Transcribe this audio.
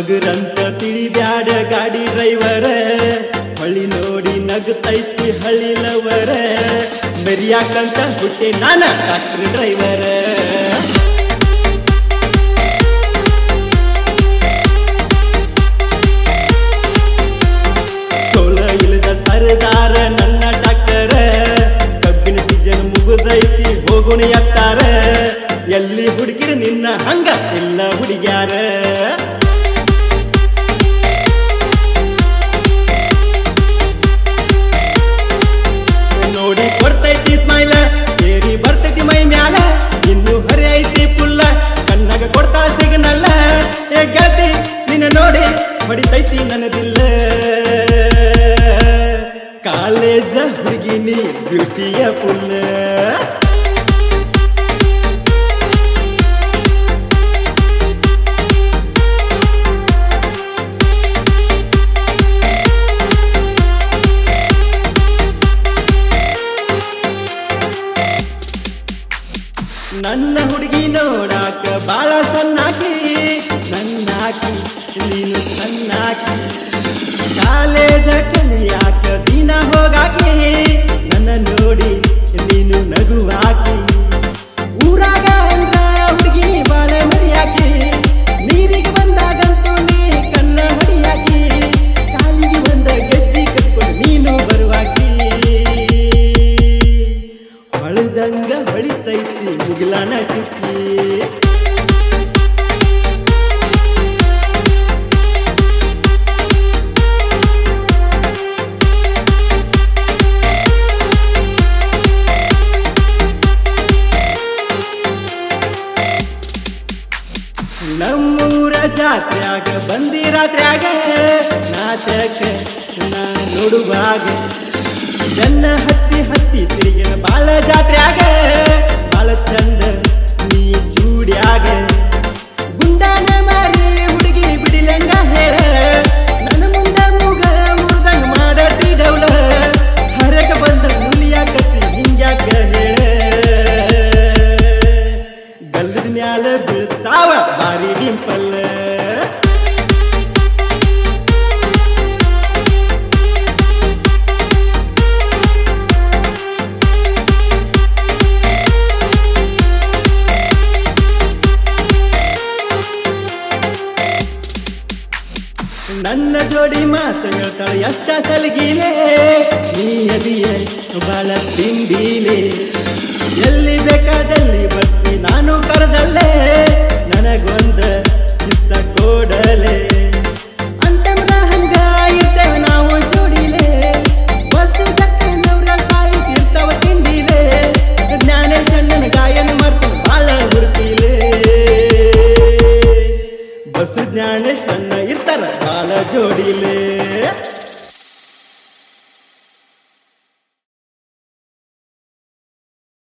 ಬಗ್ರಂತ ತಿಳಿಬ್ಯಾಡ ಗಾಡಿ ಡ್ರೈವರ ಹಳ್ಳಿ ನೋಡಿ ನಗತೈತಿ ಹಳ್ಳಿಲವರ ಮೆರಿಯಾಕಂತ ಹುಟ್ಟಿ ನಾನ ಟ್ರಾಕ್ಟರ್ ಡ್ರೈವರ ಸೋಲ ಇಳಿದ ಸರದಾರ ನನ್ನ ಡಾಕ್ಟರ ಕಬ್ಬಿನ ಸೀಸನ್ ಮುಗಿದೈತಿ ಹೋಗೋಣ ಎತ್ತಾರ ಎಲ್ಲಿ ಹುಡುಗಿರ ನಿನ್ನ ಹಂಗ ಇಲ್ಲ ಹುಡುಗ್ಯಾರ ನೋಡಿ ಕೊಡ್ತೈತಿ ಸ್ಮೈಲ ಏರಿ ಬರ್ತೈತಿ ಮೈ ಮ್ಯಾಲ ಇನ್ನು ಹರಿ ಐತಿ ಪುಲ್ಲ ಕಣ್ಣಾಗ ಕೊಡ್ತಾಳ ಸಿಗ್ನಲ್ಲ ಏ ಗೆಳತಿ ನಿನ್ನ ನೋಡಿ ಹೊಡಿತೈತಿ ನನ್ನದಿಲ್ಲ ಕಾಲೇಜ ಹುಡುಗಿನಿ ಬ್ಯೂಟಿಯ ಪುಲ್ಲ ನನ್ನ ಹುಡುಗಿ ನೋಡಾಕ ಬಾಳ ಸಣ್ಣಾಕಿ ನನ್ನಾಕಿ ನೀನು ಸಣ್ಣಾಕಿ ಕಾಲೇಜ ಕಲಿಯಾಕ ದಿನ ಹೋಗಾಕಿ ನನ್ನ ನೋಡಿ ನೀನು ನಗುವಾಕಿ ಊರಾಗ ಅಂದ್ರ ಹುಡುಗಿ ಬಾಳ ಮರಿಯಾಕಿ ನೀರಿಗೆ ಬಂದಾಗಂತೂ ನೀ ಕಣ್ಣ ಹೊಡಿಯಾಕಿ ಕಾಲಿಗೆ ಒಂದ ಗೆಜ್ಜಿ ಕಟ್ಕೊಂಡು ನೀನು ಬರುವಾಕಿ ಹೊಳದಂಗ ಹೊಳಿತೈತಿ ಮುಗಿಲಾನ ಚುಕ್ಕಿ ನಮ್ಮೂರ ಜಾತ್ರ್ಯಾಗ ಬಂದಿ ರಾತ್ರ್ಯಾಗ ನಾಟಕ ನಾ ನೋಡುವಾಗ ಜನ್ನ ಹತ್ತಿ ಹತ್ತಿ ತಿರುಗಿನ ಬಾಳ ಜಾತ್ರ್ಯಾಗ ಬಾಳ ಚಂದ ನೀ ಜೂಡ್ಯಾಗ ಗುಂಡಾನ ಮಾರಿ ಹುಡುಗಿ ಬಿಡಿಲೆಂಗ ಹೇಳ ನನ್ನ ಮುಂದ ಮೂಗ ಮುರ್ದಂಗ ಮಾಡತಿ ಡೌಲ ಹರಕ ಬಂದ ನುಲಿಯಾಕತಿ ಹಿಂಗ್ಯಾಕ ಹೇಳ ಗಲ್ಲದ ಮ್ಯಾಲ ಬೀಳ್ತಾವ ಬಾರಿ ಡಿಂಪಲ್ ನನ್ನ ಜೋಡಿ ಮಾತು ಹೇಳ್ತಾಳೆ ಎಷ್ಟ ಸಲಗಿಲೆ ನೀ ಅದಿಯ ಬಾಳ ತಿಂಡಿಲೆ ಎಲ್ಲಿ ಬೇಕಾದಲ್ಲಿ ಬರ್ತಿ ನಾನು ಕರೆದಲ್ಲೇ ನನಗೊಂದ ಕಿಸ್ಸ ಕೊಡಲೆ ಅಂತಮ್ರ ಹಂಗ ಇರ್ತೇವೆ ನಾವು ಜೋಡಿಲೆ ಬಸ್ಸು ಜಕ್ಕನವ್ರ ಸಾಯ್ತಿರ್ತಾವ ತಿಂಡಿಲೆ ಜ್ಞಾನೇಶಣ್ಣನ ಗಾಯನ ಮಾಡ್ತಾನೆ ಬಾಳ ಹುರ್ತಿಲೆ ಬಸ್ಸು ಜ್ಞಾನೇಶ್ ಅಣ್ಣ ಇರ್ತಾರ ಬಾಳ ಜೋಡಿಲೆ